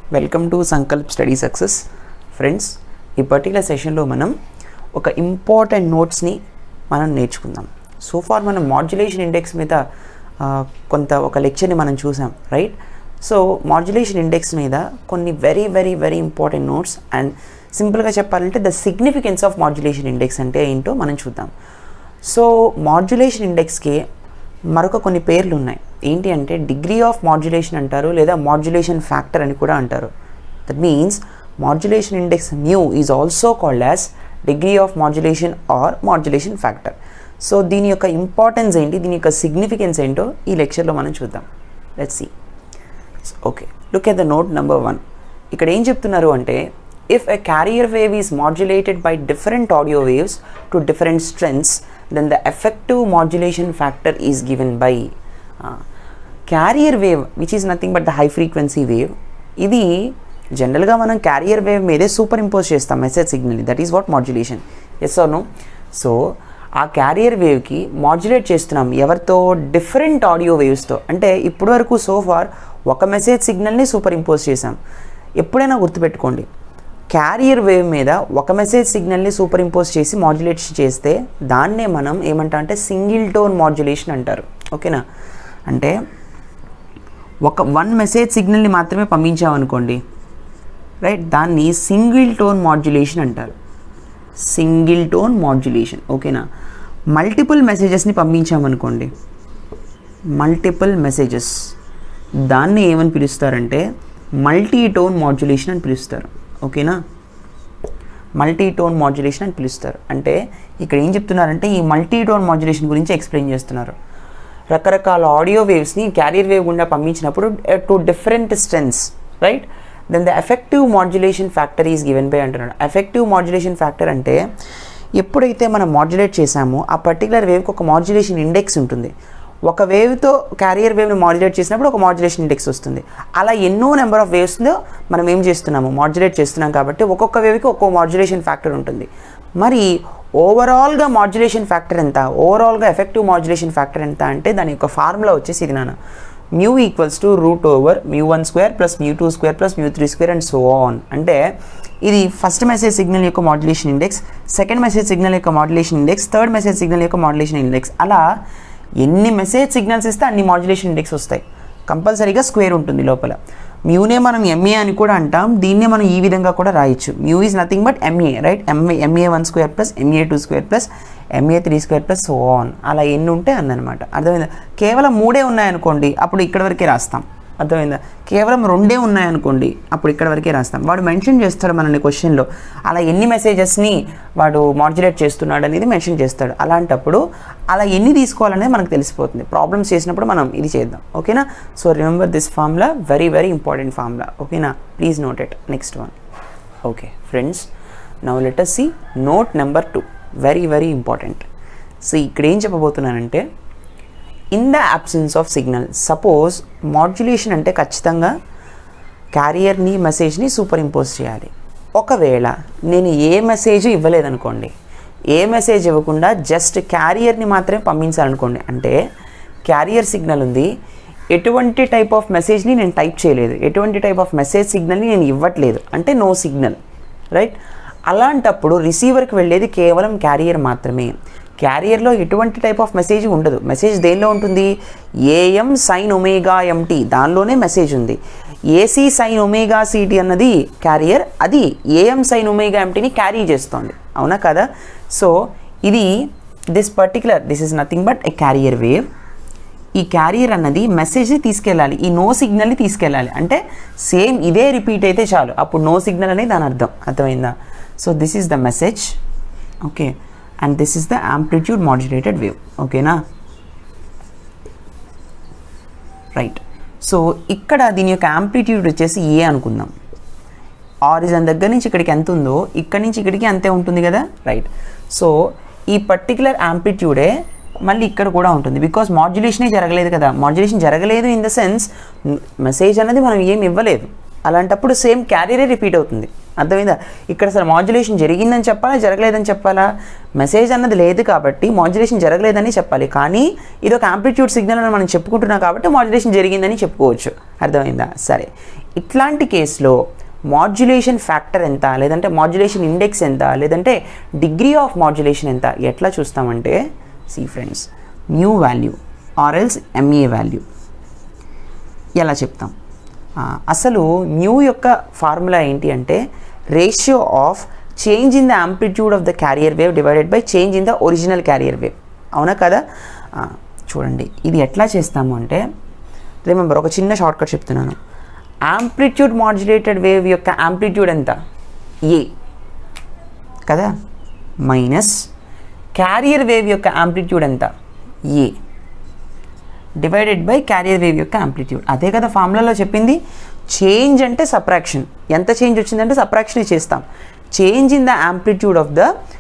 Welcome to Sankalp study success friends ఈ particular సెషన్లో మనం ఒక ఇంపార్టెంట్ నోట్స్ని మనం నేర్చుకుందాం సో ఫార్ మనం మాడ్యులేషన్ ఇండెక్స్ మీద ఆ, కొంత ఒక లెక్చర్ని మనం చూసాం రైట్ సో మాడ్యులేషన్ ఇండెక్స్ మీద కొన్ని very very very important notes and సింపుల్గా చెప్పాలంటే the significance of modulation index అంటే ఏంటో మనం చూద్దాం సో మాడ్యులేషన్ ఇండెక్స్కి మరొక కొన్ని పేర్లు ఉన్నాయి ఏంటి అంటే డిగ్రీ ఆఫ్ మాడ్యులేషన్ అంటారు లేదా మాడ్యులేషన్ ఫ్యాక్టర్ అని కూడా అంటారు that means modulation index mu is also called as degree of modulation or modulation factor so దీని యొక్క ఇంపార్టెన్స్ ఏంటి దీని యొక్క సిగ్నిఫికెన్స్ ఏంటో ఈ లెక్చర్లో మనం చూద్దాం let's see okay look at the note number one ఇక్కడ ఏం చెప్తున్నారు అంటే if a carrier wave is modulated by different audio waves to different strengths then the effective modulation factor is given by carrier wave which is nothing but the high frequency wave ఇది జనరల్గా మనం carrier wave మీదే superimpose చేస్తాం message సిగ్నల్ని that is what modulation is no so ఆ carrier వేవ్కి modulate చేస్తున్నాం ఎవరితో డిఫరెంట్ ఆడియో వేవ్స్తో అంటే ఇప్పటి వరకు సో ఫార్ ఒక మెసేజ్ సిగ్నల్ని సూపర్ ఇంపోజ్ చేసాం ఎప్పుడైనా గుర్తుపెట్టుకోండి క్యారియర్ వేవ్ మీద ఒక మెసేజ్ సిగ్నల్ని సూపర్ ఇంపోజ్ చేసి మాడ్యులేట్ చేస్తే దాన్నే మనం ఏమంటా అంటే సింగిల్ టోన్ మాడ్యులేషన్ అంటారు ఓకేనా అంటే ఒక వన్ మెసేజ్ సిగ్నల్ని మాత్రమే పంపించామనుకోండి రైట్ దాన్ని సింగిల్ టోన్ మాడ్యులేషన్ అంటారు సింగిల్ టోన్ మాడ్యులేషన్ ఓకేనా మల్టిపుల్ మెసేజెస్ని పంపించామనుకోండి మల్టిపుల్ మెసేజెస్ దాన్ని ఏమని పిలుస్తారంటే మల్టీ టోన్ మాడ్యులేషన్ అని పిలుస్తారు ఓకేనా మల్టీ టోన్ మాడ్యులేషన్ అని పిలుస్తారు అంటే ఇక్కడ ఏం చెప్తున్నారంటే ఈ మల్టీ టోన్ మాడ్యులేషన్ గురించి ఎక్స్ప్లెయిన్ చేస్తున్నారు రకరకాల ఆడియో వేవ్స్ని క్యారియర్ వేవ్ గుండా పంపించినప్పుడు to different strengths right then the effective modulation factor is given by అంటున్నాడు ఎఫెక్టివ్ మాడ్యులేషన్ ఫ్యాక్టర్ అంటే ఎప్పుడైతే మనం మాడ్యులేట్ చేసామో ఆ పర్టికులర్ వేవ్కి ఒక మాడ్యులేషన్ ఇండెక్స్ ఉంటుంది ఒక వేవ్తో క్యారియర్ వేవ్ని మాడ్యులేట్ చేసినప్పుడు ఒక మాడ్యులేషన్ ఇండెక్స్ వస్తుంది అలా ఎన్నో నెంబర్ ఆఫ్ వేవ్స్లో మనం ఏం చేస్తున్నాము మాడ్యులేట్ చేస్తున్నాం కాబట్టి ఒక్కొక్క వేవ్కి ఒక్కో మాడ్యులేషన్ ఫ్యాక్టర్ ఉంటుంది మరి ఓవరాల్గా మాడ్యులేషన్ ఫ్యాక్టర్ ఎంత ఓవరాల్గా ఎఫెక్టివ్ మాడ్యులేషన్ ఫ్యాక్టర్ ఎంత అంటే దాని యొక్క ఫార్ములా వచ్చేసి ఇది నాన్న mu equals to root over mu one square plus mu two square plus mu three square and so on అంటే ఇది ఫస్ట్ మెసేజ్ సిగ్నల్ యొక్క modulation index second message signal యొక్క modulation index third message signal యొక్క modulation index అలా ఎన్ని message signals ఇస్తే అన్ని modulation index వస్తాయి కంపల్సరీగా స్క్వేర్ ఉంటుంది లోపల మ్యూనే మనం ఎంఏ అని కూడా అంటాం దీన్నే మనం ఈ విధంగా కూడా రాయొచ్చు mu is nothing but MA right MA MA one square plus MA two square plus so త్రీ స్క్వేర్ ప్లస్ సో ఆన్ అలా ఎన్ని ఉంటే అన్ని అనమాట అర్థమైందా కేవలం మూడే ఉన్నాయనుకోండి అప్పుడు ఇక్కడ వరకే రాస్తాం అర్థమైందా కేవలం రెండే ఉన్నాయనుకోండి అప్పుడు ఇక్కడ వరకే రాస్తాం వాడు మెన్షన్ చేస్తాడు మనల్ని క్వశ్చన్లో అలా ఎన్ని మెసేజెస్ని వాడు మాడ్యులేట్ చేస్తున్నాడు అనేది మెన్షన్ చేస్తాడు అలాంటప్పుడు అలా ఎన్ని తీసుకోవాలనేది మనకు తెలిసిపోతుంది ప్రాబ్లమ్స్ చేసినప్పుడు మనం ఇది చేద్దాం ఓకేనా so remember this formula very very important formula ఓకేనా please note it next one okay friends now let us see note number two very very important so ఇక్కడ ఏం చెప్పబోతున్నానంటే in the absence of signal suppose modulation అంటే ఖచ్చితంగా క్యారియర్ని మెసేజ్ని superimpose చేయాలి ఒకవేళ నేను ఏ మెసేజ్ ఇవ్వలేదనుకోండి ఏ మెసేజ్ ఇవ్వకుండా జస్ట్ క్యారియర్ని మాత్రమే పంపించాలనుకోండి అంటే క్యారియర్ సిగ్నల్ ఉంది ఎటువంటి టైప్ ఆఫ్ మెసేజ్ని నేను టైప్ చేయలేదు ఎటువంటి టైప్ ఆఫ్ మెసేజ్ సిగ్నల్ని నేను ఇవ్వట్లేదు అంటే నో సిగ్నల్ రైట్ అలాంటప్పుడు రిసీవర్కి వెళ్ళేది కేవలం క్యారియర్ మాత్రమే క్యారియర్లో ఎటువంటి టైప్ ఆఫ్ మెసేజ్ ఉండదు మెసేజ్ దేనిలో ఉంటుంది ఏఎం సైన్ ఒమేగా ఎంటీ దానిలోనే మెసేజ్ ఉంది ఏసీ సైన్ ఒమేగా సిటీ అన్నది క్యారియర్ అది ఏఎం సైన్ ఒమేగా ఎంటీని క్యారీ చేస్తోంది అవునా కదా సో ఇది this particular this is nothing but a carrier wave ఈ క్యారియర్ అన్నది మెసేజ్ని తీసుకెళ్ళాలి ఈ నో సిగ్నల్ని తీసుకెళ్ళాలి అంటే సేమ్ ఇదే రిపీట్ అయితే చాలు అప్పుడు నో సిగ్నల్ అనేది దాని అర్థం అర్థమైందా so this is the message okay and this is the amplitude modulated wave ఓకేనా రైట్ సో ఇక్కడ దీని యొక్క యాంప్లిట్యూడ్ వచ్చేసి ఏ అనుకుందాం ఆరిజన్ దగ్గర నుంచి ఇక్కడికి ఎంత ఉందో ఇక్కడ నుంచి ఇక్కడికి అంతే ఉంటుంది కదా రైట్ సో ఈ పర్టికులర్ యాంప్లిట్యూడే మళ్ళీ ఇక్కడ కూడా ఉంటుంది బికాస్ మాడ్యులేషనే జరగలేదు కదా మాడ్యులేషన్ జరగలేదు ఇన్ ద సెన్స్ మెసేజ్ అనేది మనం ఏమి ఇవ్వలేదు అలాంటప్పుడు సేమ్ క్యారియరే రిపీట్ అవుతుంది అర్థమైందా ఇక్కడ అసలు మాడ్యులేషన్ జరిగిందని చెప్పాలా జరగలేదని చెప్పాలా మెసేజ్ అన్నది లేదు కాబట్టి మాడ్యులేషన్ జరగలేదని చెప్పాలి కానీ ఇది ఒక యాంప్లిట్యూడ్ సిగ్నల్ అని మనం చెప్పుకుంటున్నాం కాబట్టి మాడ్యులేషన్ జరిగిందని చెప్పుకోవచ్చు అర్థమైందా సరే ఇట్లాంటి కేసులో మాడ్యులేషన్ ఫ్యాక్టర్ ఎంత లేదంటే మాడ్యులేషన్ ఇండెక్స్ ఎంత లేదంటే డిగ్రీ ఆఫ్ మాడ్యులేషన్ ఎంత ఎట్లా చూస్తామంటే see friends mu value or else MA value ఎలా చెప్తాం ఆ, అసలు న్యూ యొక్క ఫార్ములా ఏంటి అంటే ratio of change in the amplitude of the carrier wave divided by change in the original carrier wave అవునా కదా ఆ, చూడండి ఇది ఎట్లా చేస్తాము అంటే రిమెంబర్ ఒక చిన్న షార్ట్ కట్ చెప్తున్నాను యాంప్లిట్యూడ్ మాడ్యులేటెడ్ వేవ్ యొక్క యాంప్లిట్యూడ్ ఎంత ఏ కదా మైనస్ క్యారియర్ వేవ్ యొక్క యాంప్లిట్యూడ్ ఎంత A divided by carrier wave యొక్క యాంప్లిట్యూడ్ అదే కదా ఫార్ములాలో చెప్పింది చేంజ్ అంటే సప్రాక్షన్ ఎంత చేంజ్ వచ్చిందంటే సప్రాక్షన్ చేస్తాం change in the amplitude of the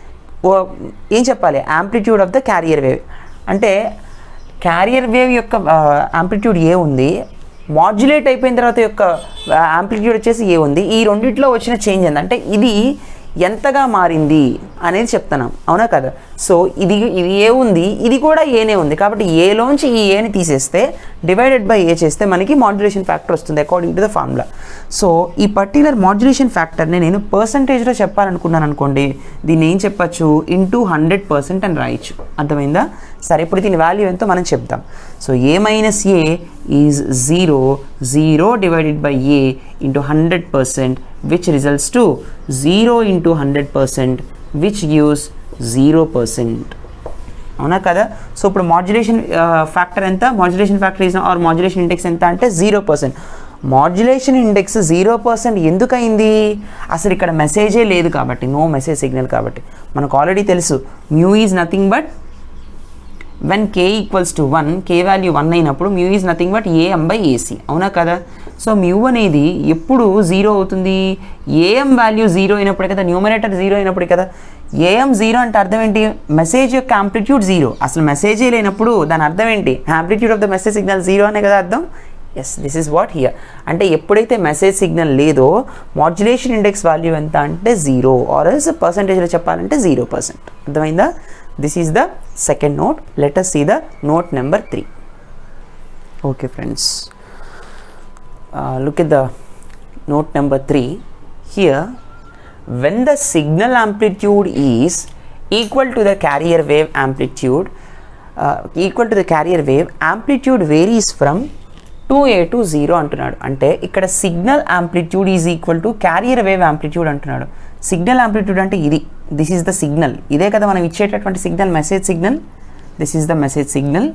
ఏం చెప్పాలి amplitude of the carrier wave అంటే క్యారియర్ వేవ్ యొక్క యాంప్లిట్యూడ్ ఏ ఉంది మాడ్యులేట్ అయిపోయిన తర్వాత యొక్క యాంప్లిట్యూడ్ వచ్చేసి ఏ ఉంది ఈ రెండిట్లో వచ్చిన చేంజ్ ఎంత అంటే ఇది ఎంతగా మారింది అనేది చెప్తున్నాం అవునా కదా సో ఇది ఇది ఏ ఉంది ఇది కూడా ఏనే ఉంది కాబట్టి ఏలోంచి ఈ ఏని తీసేస్తే డివైడెడ్ బై ఏ చేస్తే మనకి మాడ్యులేషన్ ఫ్యాక్టర్ వస్తుంది according to the formula so ఈ పర్టికులర్ మాడ్యులేషన్ ఫ్యాక్టర్ని నేను పర్సంటేజ్లో చెప్పాలనుకున్నాను అనుకోండి దీన్ని ఏం చెప్పచ్చు ఇంటూ హండ్రెడ్ పర్సెంట్ అని రాయొచ్చు అర్థమైందా సరే ఇప్పుడు దీని వాల్యూ ఎంతో మనం చెప్దాం so A minus A is zero zero divided by A into hundred percent which results to zero into hundred percent which gives zero percent అవునా కదా సో ఇప్పుడు మాడ్యులేషన్ ఫ్యాక్టర్ ఎంత modulation factor is or modulation index ఎంత అంటే zero percent modulation index zero percent ఎందుకు అయింది అసలు ఇక్కడ మెసేజే లేదు కాబట్టి నో మెసేజ్ సిగ్నల్ కాబట్టి మనకు ఆల్రెడీ తెలుసు mu is nothing but when K equals to one K value one అయినప్పుడు mu is nothing but AM by AC అవునా కదా సో మ్యూ అనేది ఎప్పుడు జీరో అవుతుంది ఏఎం వాల్యూ జీరో అయినప్పుడు కదా న్యూమరేటర్ జీరో అయినప్పుడు కదా ఏఎం జీరో అంటే అర్థం ఏంటి మెసేజ్ యొక్క యాంప్లిట్యూడ్ జీరో అసలు మెసేజే లేనప్పుడు దాని అర్థం ఏంటి amplitude of the message signal zero అనే కదా అర్థం yes this is what here అంటే ఎప్పుడైతే మెసేజ్ సిగ్నల్ లేదో మాడ్యులేషన్ ఇండెక్స్ వాల్యూ ఎంత అంటే జీరో ఆర్ ఎల్స్ పర్సంటేజ్లో చెప్పాలంటే జీరో పర్సెంట్ అర్థమైందా this is the second note let us see the note number 3 okay friends uh, look at the note number 3 here when the signal amplitude is equal to the carrier wave amplitude uh, equal to the carrier wave amplitude varies from 2a to 0 అంటున్నాడు అంటే ఇక్కడ signal amplitude is equal to carrier wave amplitude అంటున్నాడు signal amplitude అంటే ఇది this is the signal ఇదే కదా మనం ఇచ్చేటటువంటి signal message signal this is the message signal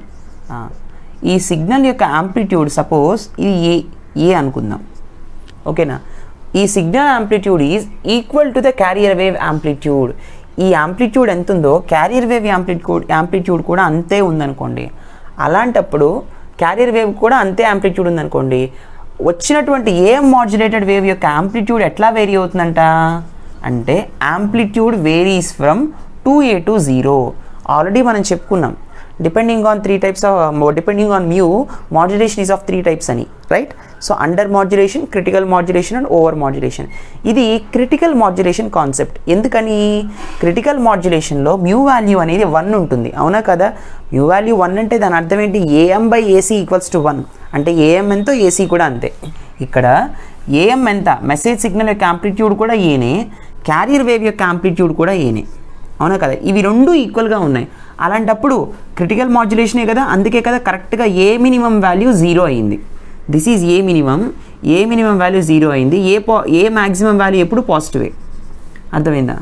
ఈ సిగ్నల్ యొక్క యాంప్లిట్యూడ్ సపోజ్ ఇది ఏ ఏ అనుకుందాం ఓకేనా ఈ signal amplitude is equal to the carrier wave amplitude ఈ యాంప్లిట్యూడ్ ఎంత ఉందో క్యారియర్ వేవ్ యాంప్లిట్యూడ్ యాంప్లిట్యూడ్ కూడా అంతే ఉందనుకోండి అలాంటప్పుడు క్యారియర్ వేవ్ కూడా అంతే యాంప్లిట్యూడ్ ఉందనుకోండి వచ్చినటువంటి ఏ మాడ్యులేటెడ్ వేవ్ యొక్క యాంప్లిట్యూడ్ ఎట్లా వేరీ అవుతుందంట అంటే amplitude varies from two A to zero already మనం చెప్పుకున్నాం depending on three types of depending on mu modulation is of three types అని right so under modulation critical modulation and over modulation ఇది critical modulation concept ఎందుకని critical మాడ్యులేషన్లో mu value అనేది one ఉంటుంది అవునా కదా మ్యూ వాల్యూ వన్ అంటే దాని అర్థం ఏంటి AM by AC equals to one అంటే ఏఎం ఎంతో ఏసీ కూడా అంతే ఇక్కడ ఏఎం ఎంత మెసేజ్ సిగ్నల్ యొక్క యాంప్లిట్యూడ్ కూడా ఏనే క్యారియర్ వేవ్ యొక్క యాంప్లిట్యూడ్ కూడా ఏనే అవునా కదా ఇవి రెండు ఈక్వల్గా ఉన్నాయి అలాంటప్పుడు క్రిటికల్ మాడ్యులేషనే కదా అందుకే కదా కరెక్ట్గా ఏ మినిమం వాల్యూ జీరో అయింది this is A minimum A minimum value zero అయింది ఏ పా ఏ మ్యాక్సిమం వాల్యూ ఎప్పుడు పాజిటివే అర్థమైందా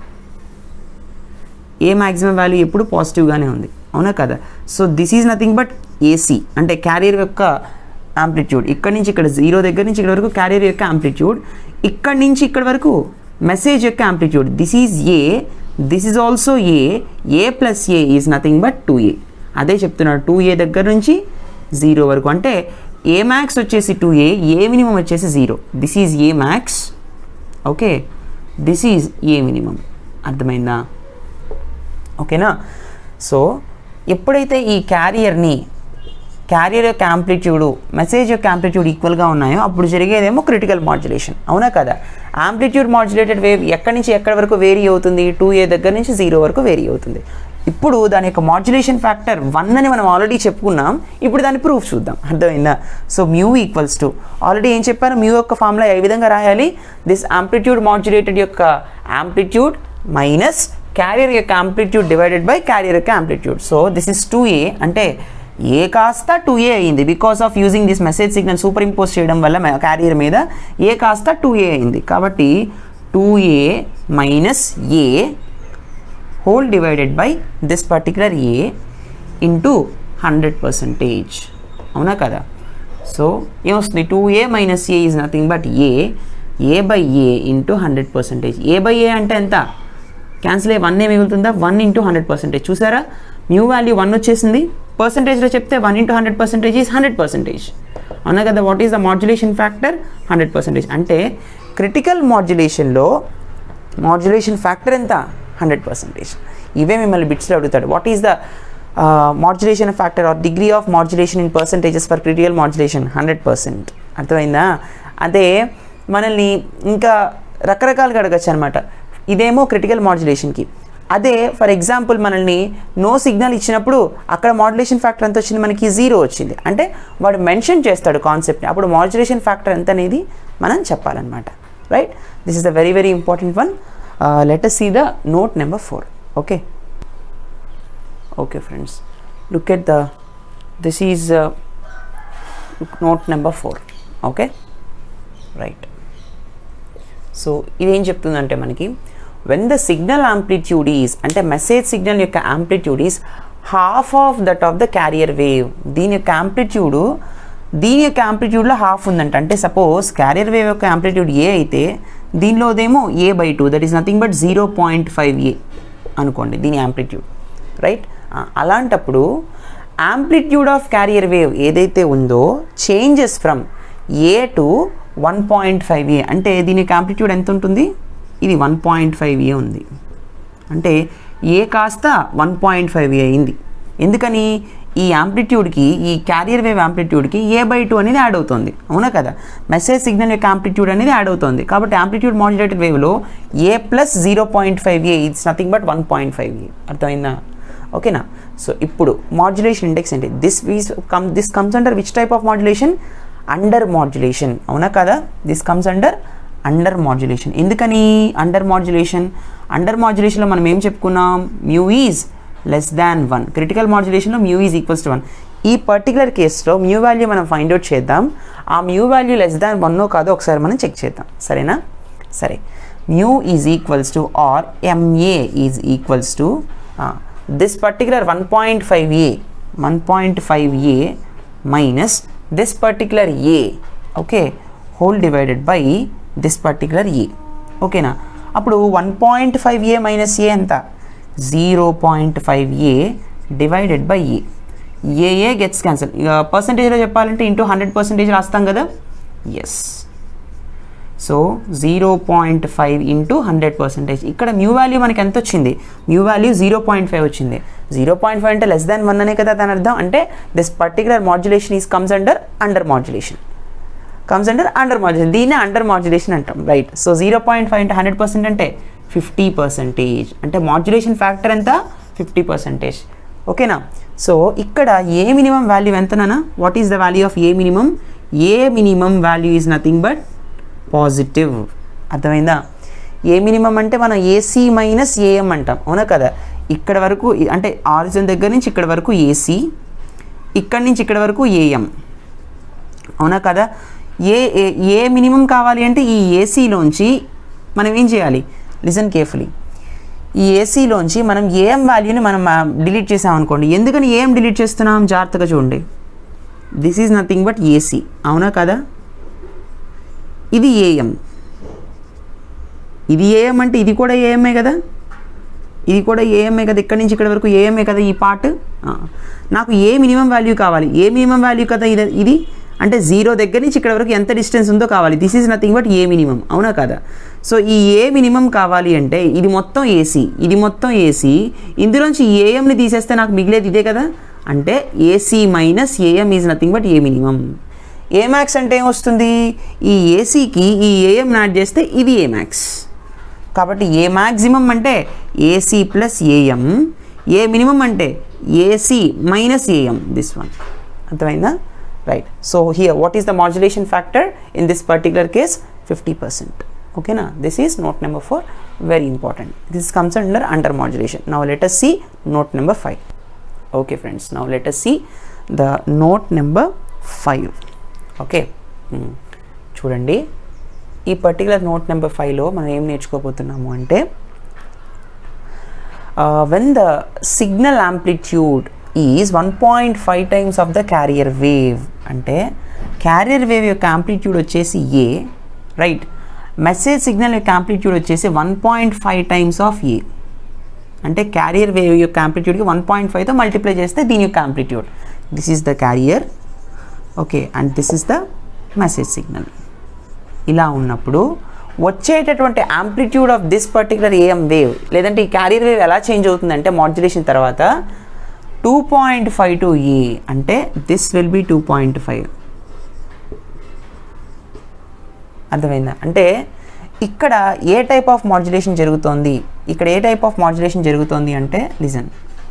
ఏ మ్యాక్సిమం వాల్యూ ఎప్పుడు పాజిటివ్గానే ఉంది అవునా కదా so this is nothing but AC అంటే క్యారియర్ యొక్క యాంప్లిట్యూడ్ ఇక్కడ నుంచి ఇక్కడ జీరో దగ్గర నుంచి ఇక్కడ వరకు క్యారియర్ యొక్క యాంప్లిట్యూడ్ ఇక్కడ నుంచి ఇక్కడ వరకు మెసేజ్ యొక్క amplitude this is A this is also A A plus A is nothing but two A అదే చెప్తున్నాడు టూ ఏ దగ్గర నుంచి జీరో వరకు అంటే ఏ మ్యాక్స్ వచ్చేసి టూ ఏ ఏ మినిమం వచ్చేసి zero this is A max okay this is A minimum అర్థమైందా ఓకేనా సో ఎప్పుడైతే ఈ క్యారియర్ని క్యారియర్ యొక్క యాంప్లిట్యూడు మెసేజ్ యొక్క యాంప్లిట్యూడ్ ఈక్వల్గా ఉన్నాయో అప్పుడు జరిగేదేమో క్రిటికల్ మాడ్యులేషన్ అవునా కదా యాంప్లిట్యూడ్ మాడ్యులేటెడ్ వేవ్ ఎక్కడి నుంచి ఎక్కడి వరకు వేరీ అవుతుంది టూ ఏ దగ్గర నుంచి జీరో వరకు వేరీ అవుతుంది ఇప్పుడు దాని యొక్క మాడ్యులేషన్ ఫ్యాక్టర్ వన్ అని మనం ఆల్రెడీ చెప్పుకున్నాం ఇప్పుడు దాని ప్రూఫ్ చూద్దాం అర్థమైందా so mu equals to already ఏం చెప్పాను మ్యూ యొక్క ఫార్ములా ఏ విధంగా రాయాలి దిస్ యాంప్లిట్యూడ్ మాడ్యులేటెడ్ యొక్క యాంప్లిట్యూడ్ మైనస్ క్యారియర్ యొక్క యాంప్లిట్యూడ్ డివైడెడ్ బై క్యారియర్ యొక్క amplitude so this is two A అంటే ఏ కాస్త టూ ఏ అయింది because of using this message signal superimpose చేయడం వల్ల క్యారియర్ మీద ఏ కాస్త టూ ఏ అయింది కాబట్టి two A minus A whole divided by this particular A into hundred percentage అవునా కదా సో ఏమొస్తుంది two A minus A is nothing but A A by A into hundred percentage A by A అంటే ఎంత cancel అయ్యి one A మిగులుతుందా one into hundred percentage చూసారా new value one వచ్చేసింది పర్సంటేజ్లో చెప్తే one into hundred percentage is hundred percentage అవునా కదా what is the modulation factor hundred percentage అంటే క్రిటికల్ మాడ్యులేషన్లో మాడ్యులేషన్ ఫ్యాక్టర్ ఎంత హండ్రెడ్ పర్సెంటేజ్ ఇవే మిమ్మల్ని బిట్స్లో అడుగుతాడు what is the modulation factor or degree of modulation in percentages for critical modulation hundred percent అర్థమైందా అదే మనల్ని ఇంకా రకరకాలుగా అడగచ్చు అనమాట ఇదేమో క్రిటికల్ మాడ్యులేషన్కి అదే ఫర్ ఎగ్జాంపుల్ మనల్ని నో సిగ్నల్ ఇచ్చినప్పుడు అక్కడ మాడ్యులేషన్ ఫ్యాక్టర్ ఎంత వచ్చింది మనకి జీరో వచ్చింది అంటే వాడు మెన్షన్ చేస్తాడు కాన్సెప్ట్ని అప్పుడు మాడ్యులేషన్ ఫ్యాక్టర్ ఎంత అనేది మనం చెప్పాలన్నమాట right this is the very very important one let see the note number four okay okay friends look at the this is uh, note number 4 okay right so ఇదేం చెప్తుందంటే మనకి when the signal amplitude is అంటే message signal యొక్క amplitude is half of that of the carrier wave దీని యొక్క amplitude దీని యొక్క యాంప్లిట్యూడ్లో హాఫ్ ఉందంట అంటే సపోజ్ క్యారియర్ వేవ్ యొక్క యాంప్లిట్యూడ్ ఏ అయితే దీనిలోదేమో A by two that is nothing but zero point five A అనుకోండి దీని యాంప్లిట్యూడ్ రైట్ అలాంటప్పుడు యాంప్లిట్యూడ్ ఆఫ్ క్యారియర్ వేవ్ ఏదైతే ఉందో changes from A to one point five A అంటే దీని యొక్క యాంప్లిట్యూడ్ ఎంత ఉంటుంది ఇది వన్ పాయింట్ ఫైవ్ ఏ ఉంది అంటే ఏ కాస్త వన్ పాయింట్ ఫైవ్ ఏ అయింది ఎందుకని ఈ యాంప్లిట్యూడ్కి ఈ క్యారియర్ వేవ్ యాంప్లిట్యూడ్కి ఏ బై టూ అనేది యాడ్ అవుతుంది అవునా కదా మెసేజ్ సిగ్నల్ యొక్క యాంప్లిట్యూడ్ అనేది యాడ్ అవుతుంది కాబట్టి యాంప్లిట్యూడ్ మాడ్యులేటెడ్ వేవ్లో A plus zero point five A it's nothing but one point five A అర్థమైందా ఓకేనా సో ఇప్పుడు మాడ్యులేషన్ ఇండెక్స్ ఏంటి దిస్ వీస్ come this comes under which type of modulation under modulation అవునా కదా this comes under under modulation ఎందుకని under modulation under మాడ్యులేషన్లో మనం ఏం చెప్పుకున్నాం mu is less than one critical మాడ్యులేషన్లో mu is equals to one ఈ పర్టికులర్ కేసులో మ్యూ వాల్యూ మనం ఫైండ్ అవుట్ చేద్దాం ఆ మ్యూ వాల్యూ లెస్ దాన్ వన్నో కాదో ఒకసారి మనం చెక్ చేద్దాం సరేనా సరే mu is equals to or MA is equals to this particular one point five A one point five A minus this particular A okay whole divided by this particular A ఓకేనా అప్పుడు one point five A minus A ఎంత zero point five A divided by A A A gets cancel ఇక పర్సంటేజ్లో చెప్పాలంటే into hundred percentage రాస్తాం కదా yes so zero point five into hundred percentage ఇక్కడ mu value మనకి ఎంత వచ్చింది mu value zero point five వచ్చింది జీరో పాయింట్ ఫైవ్ అంటే లెస్ దాన్ వన్ అనే కదా దాని అర్థం అంటే this particular modulation is comes under under modulation comes under under modulation దీన్ని అండర్ మాడ్యులేషన్ అంటాం right so zero point five అంటే హండ్రెడ్ పర్సెంట్ అంటే ఫిఫ్టీ పర్సెంటేజ్ అంటే మాడ్యులేషన్ ఫ్యాక్టర్ ఎంత ఫిఫ్టీ పర్సెంటేజ్ ఓకేనా సో ఇక్కడ ఏ మినిమం వాల్యూ ఎంతనా what is the value of A minimum A minimum value is nothing but positive అర్థమైందా A minimum అంటే మనం ఏసీ మైనస్ ఏఎం అంటాం అవునా కదా ఇక్కడ వరకు అంటే ఆరిజిన్ దగ్గర నుంచి ఇక్కడ వరకు ఏసీ ఇక్కడ నుంచి ఇక్కడ వరకు ఏఎం అవునా కదా ఏ ఏ- ఏ మినిమం కావాలి అంటే ఈ ఏసీలోంచి మనం ఏం చేయాలి లిసన్ కేర్ఫుల్లీ ఈ ఏసీలోంచి మనం ఏఎం వాల్యూని మనం డిలీట్ చేసామనుకోండి ఎందుకని ఏఎం డిలీట్ చేస్తున్నాం జాగ్రత్తగా చూడండి this is nothing but AC అవునా కదా ఇది ఏఎం ఇది ఏఎం అంటే ఇది కూడా ఏఎంఏ కదా ఇది కూడా ఏఎంఏ కదా ఇక్కడి నుంచి ఇక్కడ వరకు ఏఎంఏ కదా ఈ పార్ట్ ఆ. నాకు ఏ మినిమం వాల్యూ కావాలి ఏ మినిమం వాల్యూ కదా ఇది ఇది అంటే జీరో దగ్గర నుంచి ఇక్కడ వరకు ఎంత డిస్టెన్స్ ఉందో కావాలి this is nothing but A minimum అవునా కదా సో ఈ ఏ మినిమం కావాలి అంటే ఇది మొత్తం ఏసీ ఇది మొత్తం ఏసీ ఇందులోంచి ఏఎంని తీసేస్తే నాకు మిగిలేది ఇదే కదా అంటే AC minus AM is nothing but A minimum A max అంటే ఏమొస్తుంది ఈ ఏసీకి ఈ ఏఎం యాడ్ చేస్తే ఇది ఏ మ్యాక్స్ కాబట్టి ఏ మ్యాక్సిమం అంటే AC plus AM A minimum అంటే AC minus AM this one అర్థమైందా right so here what is the modulation factor in this particular case fifty percent ఓకేనా this is note number four very important this comes under under modulation now let us see note number 5 okay friends now let us see the note number 5 okay చూడండి ఈ particular note number ఫైవ్లో మనం ఏం నేర్చుకోబోతున్నాము అంటే when the signal amplitude is one point five times of the carrier wave అంటే carrier wave యొక్క amplitude వచ్చేసి ఏ రైట్ మెసేజ్ సిగ్నల్ యొక్క యాంప్లిట్యూడ్ వచ్చేసి one point five times of A అంటే క్యారియర్ వేవ్ యొక్క యాంప్లిట్యూడ్కి వన్ పాయింట్ ఫైవ్తో multiply చేస్తే దీని యొక్క amplitude this is the carrier okay and this is the message signal ఇలా ఉన్నప్పుడు వచ్చేటటువంటి amplitude of this particular AM wave లేదంటే ఈ క్యారియర్ వేవ్ ఎలా చేంజ్ అవుతుందంటే మాడ్యులేషన్ తర్వాత two point five to A అంటే this will be two point five అర్థమైందా అంటే ఇక్కడ ఏ టైప్ ఆఫ్ మాడ్యులేషన్ జరుగుతోంది ఇక్కడ ఏ టైప్ ఆఫ్ మాడ్యులేషన్ జరుగుతోంది అంటే listen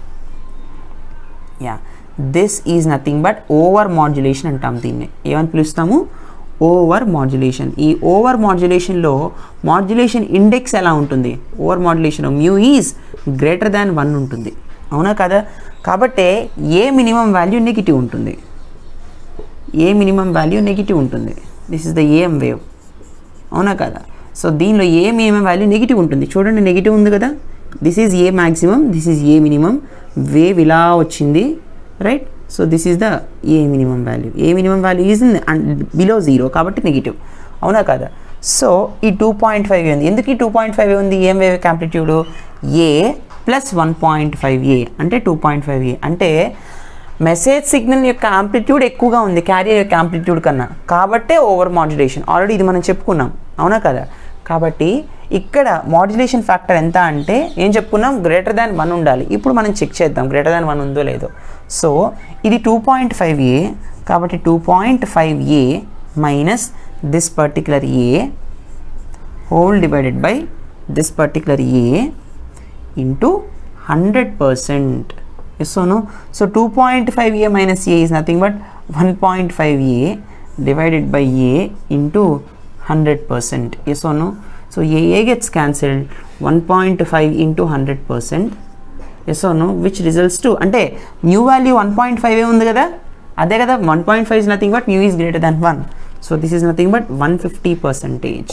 yeah this is nothing but over modulation అంటాం దీన్ని ఏమని పిలుస్తాము ఓవర్ మాడ్యులేషన్ ఈ ఓవర్ మాడ్యులేషన్లో మాడ్యులేషన్ ఇండెక్స్ ఎలా ఉంటుంది over modulation mu is greater than one ఉంటుంది అవునా కదా కాబట్టే ఏ మినిమం వాల్యూ నెగిటివ్ ఉంటుంది ఏ మినిమం వాల్యూ నెగిటివ్ ఉంటుంది this is the AM wave అవునా కదా సో దీనిలో ఏ మినిమం వాల్యూ నెగిటివ్ ఉంటుంది చూడండి నెగిటివ్ ఉంది కదా this is A maximum this is A minimum wave ఇలా వచ్చింది right so this is the A minimum value A minimum value is below zero కాబట్టి నెగిటివ్ అవునా కదా సో ఈ టూ పాయింట్ ఫైవ్ ఉంది ఎందుకు ఈ టూ పాయింట్ ఫైవ్ ఉంది ఏం wave amplitude A plus one point five A అంటే టూ పాయింట్ ఫైవ్ ఏ అంటే మెసేజ్ సిగ్నల్ యొక్క యాంప్లిట్యూడ్ ఎక్కువగా ఉంది క్యారియర్ యొక్క యాంప్లిట్యూడ్ కన్నా కాబట్టే ఓవర్ మాడ్యులేషన్ ఆల్రెడీ ఇది మనం చెప్పుకున్నాం అవునా కదా కాబట్టి ఇక్కడ మాడ్యులేషన్ ఫ్యాక్టర్ ఎంత అంటే ఏం చెప్పుకున్నాం గ్రేటర్ దాన్ వన్ ఉండాలి ఇప్పుడు మనం చెక్ చేద్దాం గ్రేటర్ దాన్ వన్ ఉందో లేదో సో ఇది టూ పాయింట్ ఫైవ్ ఏ కాబట్టి two point five A minus this particular A whole divided by this particular A into hundred percent yes or no so 2.5a minus a is nothing but 1.5a divided by a into 100 percent yes or no so a, a gets cancelled 1.5 into 100 percent yes or no which results to అంటే new value one point five ఉంది కదా అదే కదా one point five is nothing but new is greater than one so this is nothing but one fifty percentage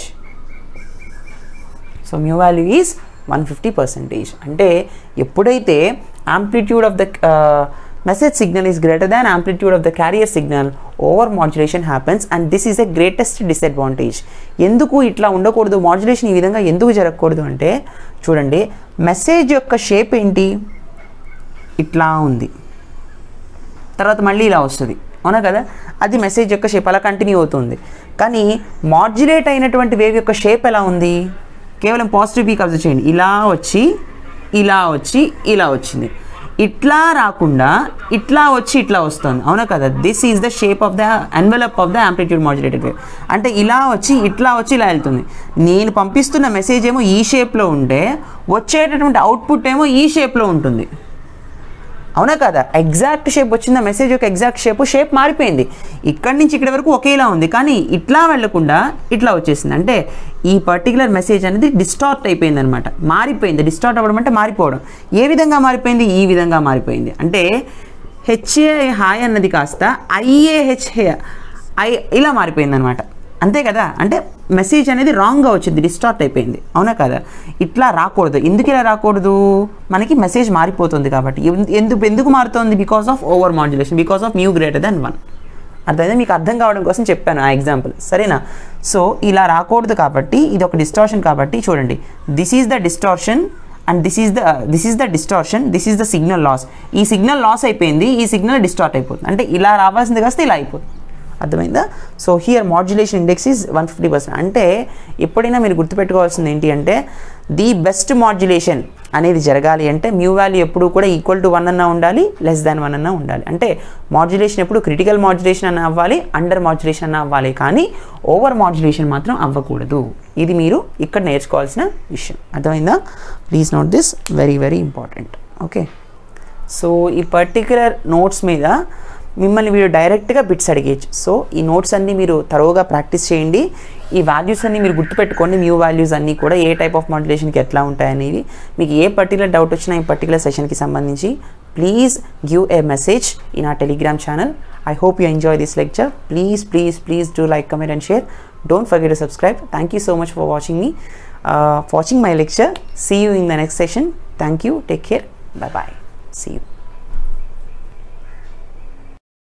so mu value is one fifty percentage అంటే ఎప్పుడైతే amplitude of the message signal is greater than amplitude of the carrier signal over modulation happens and this is a greatest disadvantage ఎందుకు ఇట్లా ఉండకూడదు modulation ఈ విధంగా ఎందుకు జరగకూడదు అంటే చూడండి మెసేజ్ యొక్క షేప్ ఏంటి ఇట్లా ఉంది తర్వాత మళ్ళీ ఇలా వస్తుంది అవునా కదా అది మెసేజ్ యొక్క షేప్ అలా కంటిన్యూ అవుతుంది కానీ మాడ్యులేట్ అయినటువంటి వేవ్ యొక్క షేప్ ఎలా ఉంది కేవలం పాజిటివ్ పీక్ అబ్జర్వ్ చేయండి ఇలా వచ్చి ఇలా వచ్చి ఇలా వచ్చింది ఇట్లా రాకుండా ఇట్లా వచ్చి ఇట్లా వస్తుంది అవునా కదా this is the shape of the envelope of the amplitude modulated wave అంటే ఇలా వచ్చి ఇట్లా వచ్చి ఇలా వెళ్తుంది నేను పంపిస్తున్న మెసేజ్ ఏమో ఈ షేప్లో ఉంటే వచ్చేటటువంటి అవుట్పుట్ ఏమో ఈ షేప్లో ఉంటుంది అవునా కదా ఎగ్జాక్ట్ షేప్ వచ్చిందా మెసేజ్ యొక్క ఎగ్జాక్ట్ షేప్ షేప్ మారిపోయింది ఇక్కడి నుంచి ఇక్కడి వరకు ఒకేలా ఉంది కానీ ఇట్లా వెళ్లకుండా ఇట్లా వచ్చేసింది అంటే ఈ పర్టికులర్ మెసేజ్ అనేది డిస్టార్ట్ అయిపోయింది అనమాట మారిపోయింది డిస్టార్ట్ అవ్వడం అంటే మారిపోవడం ఏ విధంగా మారిపోయింది ఈ విధంగా మారిపోయింది అంటే హెచ్ఏ హాయ్ అన్నది కాస్త ఐఏహెచ్ఏ ఐ ఇలా మారిపోయింది అనమాట అంతే కదా అంటే మెసేజ్ అనేది రాంగ్గా వచ్చింది డిస్టార్ట్ అయిపోయింది అవునా కదా ఇట్లా రాకూడదు ఎందుకు ఇలా రాకూడదు మనకి మెసేజ్ మారిపోతుంది కాబట్టి ఎందు- ఎందుకు ఎందుకు మారుతుంది because of over modulation because of new greater than one అర్థమైంది మీకు అర్థం కావడం కోసం చెప్పాను ఆ ఎగ్జాంపుల్ సరేనా సో ఇలా రాకూడదు కాబట్టి ఇది ఒక డిస్టార్షన్ కాబట్టి చూడండి this is the distortion and this is the this is the distortion this is the signal loss ఈ సిగ్నల్ లాస్ అయిపోయింది ఈ సిగ్నల్ డిస్టార్ట్ అయిపోతుంది అంటే ఇలా రావాల్సింది కాస్తే ఇలా అయిపోతుంది అర్థమైందా so here modulation index is one fifty percent అంటే ఎప్పుడైనా మీరు గుర్తుపెట్టుకోవాల్సింది ఏంటి అంటే ది బెస్ట్ మాడ్యులేషన్ అనేది జరగాలి అంటే మ్యూ వాల్యూ ఎప్పుడు కూడా ఈక్వల్ టు వన్ అన్నా ఉండాలి లెస్ దాన్ వన్ అన్నా ఉండాలి అంటే మాడ్యులేషన్ ఎప్పుడు క్రిటికల్ మాడ్యులేషన్ అన్న అవ్వాలి అండర్ మాడ్యులేషన్ అన్న అవ్వాలి కానీ ఓవర్ మాడ్యులేషన్ మాత్రం అవ్వకూడదు ఇది మీరు ఇక్కడ నేర్చుకోవాల్సిన విషయం అర్థమైందా please note this very very important okay so ఈ పర్టిక్యులర్ నోట్స్ మీద మిమ్మల్ని వీడు డైరెక్ట్గా బిట్స్ అడిగేయచ్చు సో ఈ నోట్స్ అన్నీ మీరు తరోగా ప్రాక్టీస్ చేయండి ఈ వాల్యూస్ అన్ని మీరు గుర్తుపెట్టుకోండి న్యూ వాల్యూస్ అన్నీ కూడా ఏ టైప్ ఆఫ్ మాడ్యులేషన్కి ఎట్లా ఉంటాయనేవి మీకు ఏ పర్టికులర్ డౌట్ వచ్చినా ఈ పర్టికులర్ సెషన్కి సంబంధించి please give a message in a Telegram channel I hope you enjoy this lecture please please please do like comment and share don't forget to subscribe thank you so much for watching me watching my lecture see you in the next session thank you take care bye bye see you